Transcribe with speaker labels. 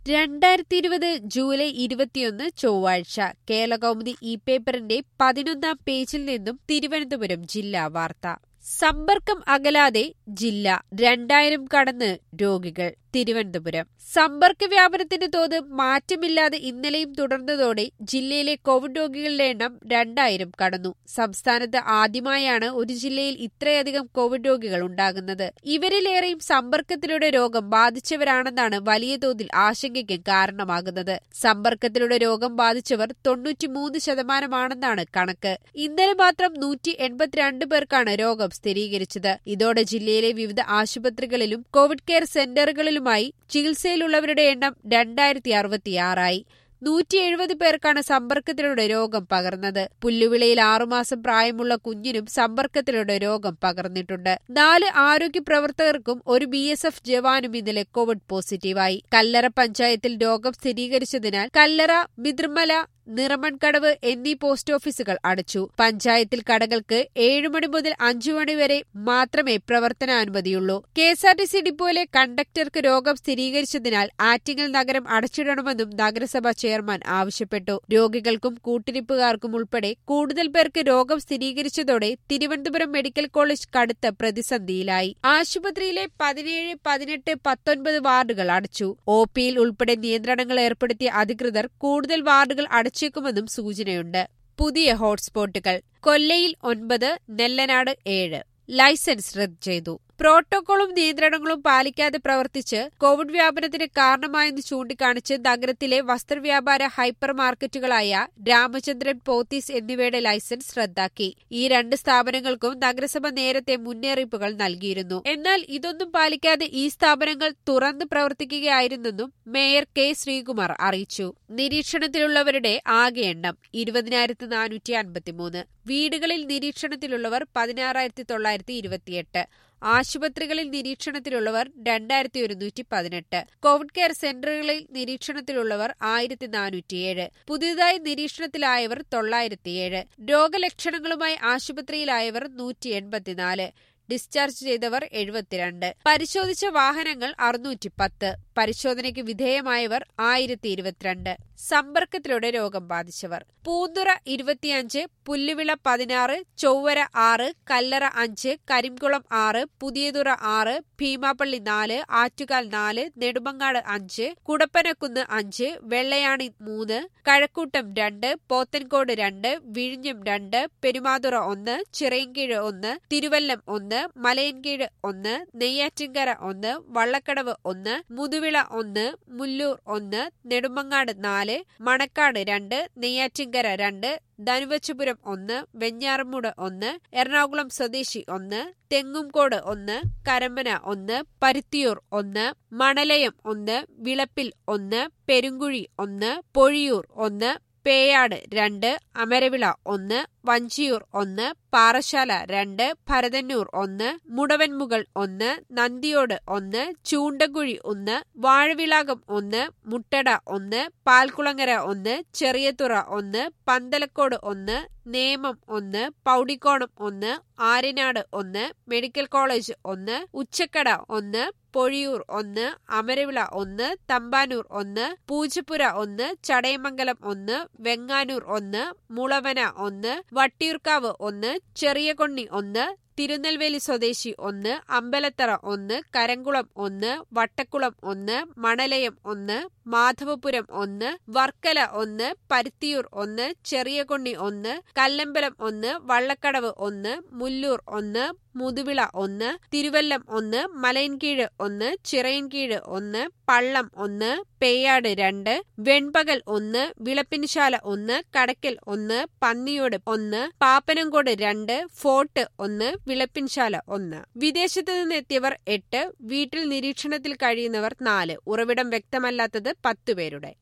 Speaker 1: രണ്ടായിരത്തി ഇരുപത് ജൂലൈ ഇരുപത്തിയൊന്ന് ചൊവ്വാഴ്ച കേരളകൗമുദി ഇ പേപ്പറിന്റെ പതിനൊന്നാം പേജിൽ നിന്നും തിരുവനന്തപുരം ജില്ലാ വാർത്ത സമ്പർക്കം അകലാതെ ജില്ല രണ്ടായിരം കടന്ന് രോഗികൾ തിരുവനന്തപുരം സമ്പർക്ക വ്യാപനത്തിന്റെ തോത് മാറ്റമില്ലാതെ ഇന്നലെയും തുടർന്നതോടെ ജില്ലയിലെ കോവിഡ് രോഗികളുടെ എണ്ണം രണ്ടായിരം കടന്നു സംസ്ഥാനത്ത് ആദ്യമായാണ് ഒരു ജില്ലയിൽ ഇത്രയധികം കോവിഡ് രോഗികൾ ഉണ്ടാകുന്നത് ഇവരിലേറെയും സമ്പർക്കത്തിലൂടെ രോഗം ബാധിച്ചവരാണെന്നാണ് വലിയ തോതിൽ ആശങ്കയ്ക്ക് കാരണമാകുന്നത് സമ്പർക്കത്തിലൂടെ രോഗം ബാധിച്ചവർ തൊണ്ണൂറ്റിമൂന്ന് ശതമാനമാണെന്നാണ് കണക്ക് ഇന്നലെ മാത്രം നൂറ്റി എൺപത്തിരണ്ട് പേർക്കാണ് രോഗം സ്ഥിരീകരിച്ചത് ഇതോടെ ജില്ലയിലെ വിവിധ ആശുപത്രികളിലും കോവിഡ് കെയർ സെന്ററുകളിലുമായി ചികിത്സയിലുള്ളവരുടെ എണ്ണം രണ്ടായിരത്തി അറുപത്തിയാറായി നൂറ്റി എഴുപത് പേർക്കാണ് സമ്പർക്കത്തിലൂടെ രോഗം പകർന്നത് പുല്ലുവിളയിൽ ആറുമാസം പ്രായമുള്ള കുഞ്ഞിനും സമ്പർക്കത്തിലൂടെ രോഗം പകർന്നിട്ടുണ്ട് നാല് ആരോഗ്യ പ്രവർത്തകർക്കും ഒരു ബി എസ് എഫ് ജവാനും ഇന്നലെ കോവിഡ് പോസിറ്റീവായി കല്ലറ പഞ്ചായത്തിൽ രോഗം സ്ഥിരീകരിച്ചതിനാൽ കല്ലറ മിതിർമല നിറമൺകടവ് എന്നീ പോസ്റ്റ് ഓഫീസുകൾ അടച്ചു പഞ്ചായത്തിൽ കടകൾക്ക് ഏഴു മണി മുതൽ അഞ്ചു മണി വരെ മാത്രമേ പ്രവർത്തനാനുമതിയുള്ളൂ K S R T C ഡിപ്പോയിലെ കണ്ടക്ടർക്ക് രോഗം സ്ഥിരീകരിച്ചതിനാൽ ആറ്റിങ്ങൽ നഗരം അടച്ചിടണമെന്നും നഗരസഭ ചെയർമാൻ ആവശ്യപ്പെട്ടു രോഗികൾക്കും കൂട്ടിരിപ്പുകാർക്കും ഉൾപ്പെടെ കൂടുതൽ പേർക്ക് രോഗം സ്ഥിരീകരിച്ചതോടെ തിരുവനന്തപുരം മെഡിക്കൽ കോളേജ് കടുത്ത പ്രതിസന്ധിയിലായി ആശുപത്രിയിലെ പതിനേഴ് പതിനെട്ട് പത്തൊൻപത് വാർഡുകൾ അടച്ചു ഒ പിയിൽ ഉൾപ്പെടെ നിയന്ത്രണങ്ങൾ ഏർപ്പെടുത്തിയ അധികൃതർ കൂടുതൽ വാർഡുകൾ അടച്ചേക്കുമെന്നും സൂചനയുണ്ട് പുതിയ ഹോട്ട്സ്പോട്ടുകൾ കൊല്ലയിൽ ഒൻപത് നെല്ലനാട് ഏഴ് ലൈസൻസ് റദ്ദ് ചെയ്തു പ്രോട്ടോകോളും നിയന്ത്രണങ്ങളും പാലിക്കാതെ പ്രവർത്തിച്ച് കോവിഡ് വ്യാപനത്തിന് കാരണമായെന്ന് ചൂണ്ടിക്കാണിച്ച് നഗരത്തിലെ വസ്ത്രവ്യാപാര ഹൈപ്പർ മാർക്കറ്റുകളായ രാമചന്ദ്രൻ പോത്തീസ് എന്നിവയുടെ ലൈസൻസ് റദ്ദാക്കി ഈ രണ്ട് സ്ഥാപനങ്ങൾക്കും നഗരസഭ നേരത്തെ മുന്നറിയിപ്പുകൾ നൽകിയിരുന്നു എന്നാൽ ഇതൊന്നും പാലിക്കാതെ ഈ സ്ഥാപനങ്ങൾ തുറന്ന് പ്രവർത്തിക്കുകയായിരുന്നെന്നും മേയർ കെ ശ്രീകുമാർ അറിയിച്ചു നിരീക്ഷണത്തിലുള്ളവരുടെ ആകെ എണ്ണം ഇരുപതിനായിരത്തി നാനൂറ്റി അൻപത്തിമൂന്ന് വീടുകളിൽ നിരീക്ഷണത്തിലുള്ളവർ പതിനാറായിരത്തി തൊള്ളായിരത്തി ഇരുപത്തിയെട്ട് ആശുപത്രികളിൽ നിരീക്ഷണത്തിലുള്ളവർ രണ്ടായിരത്തി ഒരുന്നൂറ്റി പതിനെട്ട് കോവിഡ് കെയർ സെന്ററുകളിൽ നിരീക്ഷണത്തിലുള്ളവർ ആയിരത്തി നാനൂറ്റിയേഴ് പുതിയതായി നിരീക്ഷണത്തിലായവർ തൊള്ളായിരത്തിയേഴ് രോഗലക്ഷണങ്ങളുമായി ആശുപത്രിയിലായവർ നൂറ്റി എൺപത്തിനാല് ഡിസ്ചാർജ് ചെയ്തവർ എഴുപത്തിരണ്ട് പരിശോധിച്ച വാഹനങ്ങൾ അറുന്നൂറ്റി പത്ത് പരിശോധനയ്ക്ക് വിധേയമായവർ ആയിരത്തി ഇരുപത്തിരണ്ട് സമ്പർക്കത്തിലൂടെ രോഗം ബാധിച്ചവർ പൂന്തുറ ഇരുപത്തിയഞ്ച് പുല്ലുവിള പതിനാറ് ചൊവ്വര ആറ് കല്ലറ അഞ്ച് കരിംകുളം ആറ് പുതിയതുറ ആറ് ഭീമാപ്പള്ളി നാല് ആറ്റുകാൽ നാല് നെടുമങ്ങാട് അഞ്ച് കുടപ്പനക്കുന്ന് അഞ്ച് വെള്ളയാണി മൂന്ന് കഴക്കൂട്ടം രണ്ട് പോത്തൻകോട് രണ്ട് വിഴിഞ്ഞം രണ്ട് പെരുമാതുറ ഒന്ന് ചിറയൻകീഴ് ഒന്ന് തിരുവല്ലം ഒന്ന് മലയൻകീഴ് ഒന്ന് നെയ്യാറ്റിൻകര ഒന്ന് വള്ളക്കടവ് ഒന്ന് മുതുവിള ഒന്ന് മുല്ലൂർ ഒന്ന് നെടുമങ്ങാട് നാല് മണക്കാട് രണ്ട് നെയ്യാറ്റിൻകര രണ്ട് ധനുവച്ചപുരം ഒന്ന് വെഞ്ഞാറമൂട് ഒന്ന് എറണാകുളം സ്വദേശി ഒന്ന് തെങ്ങുംകോട് ഒന്ന് കരമ്പന ഒന്ന് പരുത്തിയൂർ ഒന്ന് മണലയം ഒന്ന് വിളപ്പിൽ ഒന്ന് പെരുങ്കുഴി ഒന്ന് പൊഴിയൂർ ഒന്ന് പേയാട് രണ്ട് അമരവിള ഒന്ന് വഞ്ചിയൂർ ഒന്ന് പാറശാല രണ്ട് ഭരതന്നൂർ ഒന്ന് മുടവൻമുകൾ ഒന്ന് നന്ദിയോട് ഒന്ന് ചൂണ്ടക്കുഴി ഒന്ന് വാഴവിളാകം ഒന്ന് മുട്ടട ഒന്ന് പാൽക്കുളങ്ങര ഒന്ന് ചെറിയതുറ ഒന്ന് പന്തലക്കോട് ഒന്ന് നേമം ഒന്ന് പൗടിക്കോണം ഒന്ന് ആര്യനാട് ഒന്ന് മെഡിക്കൽ കോളേജ് ഒന്ന് ഉച്ചക്കട ഒന്ന് പൊഴിയൂർ ഒന്ന് അമരവിള ഒന്ന് തമ്പാനൂർ ഒന്ന് പൂജപ്പുര ഒന്ന് ചടയമംഗലം ഒന്ന് വെങ്ങാനൂർ ഒന്ന് മുളവന ഒന്ന് വട്ടിയൂർക്കാവ് ഒന്ന് ചെറിയകൊണ്ണി ഒന്ന് തിരുനെൽവേലി സ്വദേശി ഒന്ന് അമ്പലത്തറ ഒന്ന് കരംകുളം ഒന്ന് വട്ടക്കുളം ഒന്ന് മണലയം ഒന്ന് മാധവപുരം ഒന്ന് വർക്കല ഒന്ന് പരുത്തിയൂർ ഒന്ന് ചെറിയകൊണ്ണി ഒന്ന് കല്ലമ്പലം ഒന്ന് വള്ളക്കടവ് ഒന്ന് മുല്ലൂർ ഒന്ന് മുതുവിള ഒന്ന് തിരുവല്ലം ഒന്ന് മലയൻകീഴ് ഒന്ന് ചിറയൻകീഴ് ഒന്ന് പള്ളം ഒന്ന് പേയാട് രണ്ട് വെൺപകൽ ഒന്ന് വിളപ്പിൻശാല ഒന്ന് കടക്കൽ ഒന്ന് പന്നിയോട് ഒന്ന് പാപ്പനംകോട് രണ്ട് ഫോർട്ട് ഒന്ന് വിളപ്പിൻശാല ഒന്ന് വിദേശത്ത് നിന്ന് എത്തിയവർ എട്ട് വീട്ടിൽ നിരീക്ഷണത്തിൽ കഴിയുന്നവർ നാല് ഉറവിടം വ്യക്തമല്ലാത്തത് പത്തുപേരുടെ